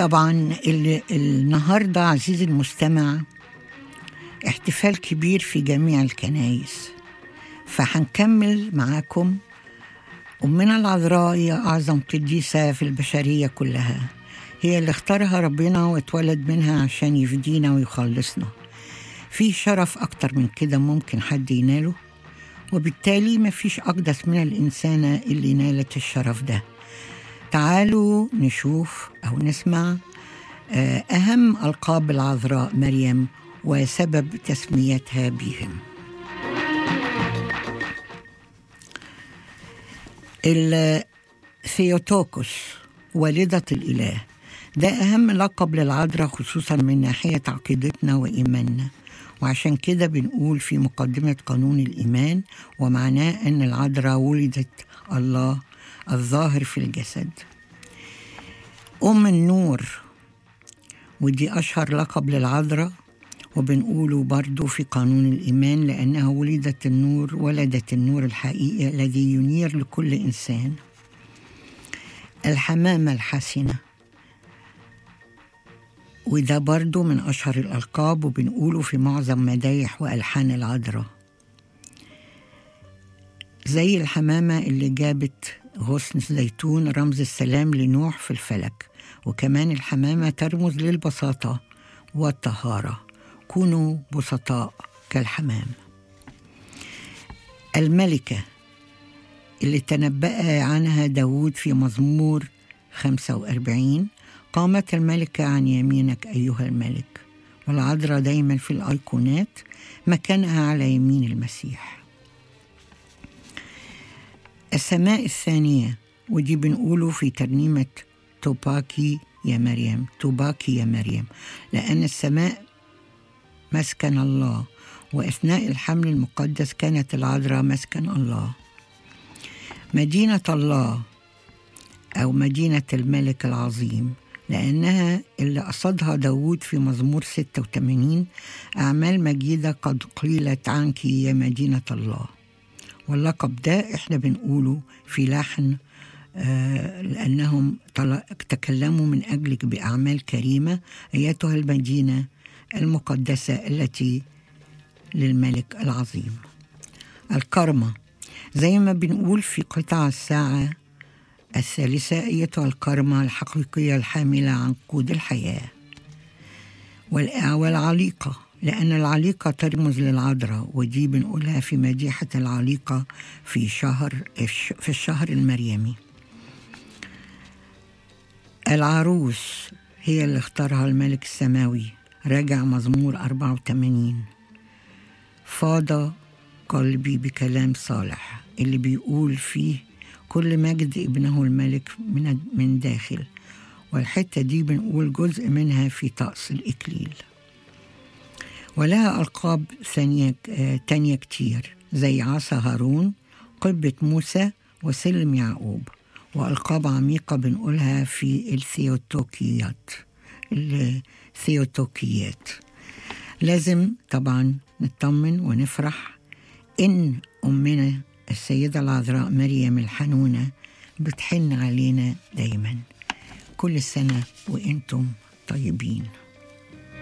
طبعا ال- النهارده عزيزي المستمع احتفال كبير في جميع الكنايس فهنكمل معاكم أمنا العذراء هي أعظم قديسة في البشرية كلها هي اللي اختارها ربنا واتولد منها عشان يفدينا ويخلصنا في شرف أكتر من كده ممكن حد يناله وبالتالي مفيش أقدس من الإنسانة اللي نالت الشرف ده تعالوا نشوف أو نسمع آه، أهم ألقاب العذراء مريم وسبب تسميتها بهم الثيوتوكوس والدة الإله ده أهم لقب للعذراء خصوصا من ناحية عقيدتنا وإيماننا وعشان كده بنقول في مقدمة قانون الإيمان ومعناه أن العذراء ولدت الله الظاهر في الجسد أم النور ودي أشهر لقب للعذراء وبنقوله برضو في قانون الإيمان لأنها ولدت النور ولدت النور الحقيقي الذي ينير لكل إنسان الحمامة الحسنة وده برضو من أشهر الألقاب وبنقوله في معظم مدايح وألحان العذراء زي الحمامة اللي جابت غصن الزيتون رمز السلام لنوح في الفلك وكمان الحمامة ترمز للبساطة والطهارة كونوا بسطاء كالحمام الملكة اللي تنبأ عنها داود في مزمور 45 قامت الملكة عن يمينك أيها الملك والعذراء دايما في الأيقونات مكانها على يمين المسيح السماء الثانية ودي بنقوله في ترنيمة توباكي يا مريم توباكي يا مريم لأن السماء مسكن الله وأثناء الحمل المقدس كانت العذراء مسكن الله مدينة الله أو مدينة الملك العظيم لأنها اللي قصدها داود في مزمور 86 أعمال مجيدة قد قيلت عنك يا مدينة الله واللقب ده احنا بنقوله في لحن آه لأنهم طل- تكلموا من أجلك بأعمال كريمة أيتها المدينة المقدسة التي للملك العظيم الكرمة زي ما بنقول في قطع الساعة الثالثة أيتها الكرمة الحقيقية الحاملة عن قود الحياة والع- والعليقة لأن العليقة ترمز للعذراء ودي بنقولها في مديحة العليقة في شهر في الشهر المريمي العروس هي اللي اختارها الملك السماوي راجع مزمور 84 فاض قلبي بكلام صالح اللي بيقول فيه كل مجد ابنه الملك من من داخل والحتة دي بنقول جزء منها في طقس الإكليل ولها ألقاب ثانية آه، تانية كتير زي عصا هارون قبة موسى وسلم يعقوب وألقاب عميقة بنقولها في الثيوتوكيات الثيوتوكيات لازم طبعا نطمن ونفرح إن أمنا السيدة العذراء مريم الحنونة بتحن علينا دايما كل سنة وإنتم طيبين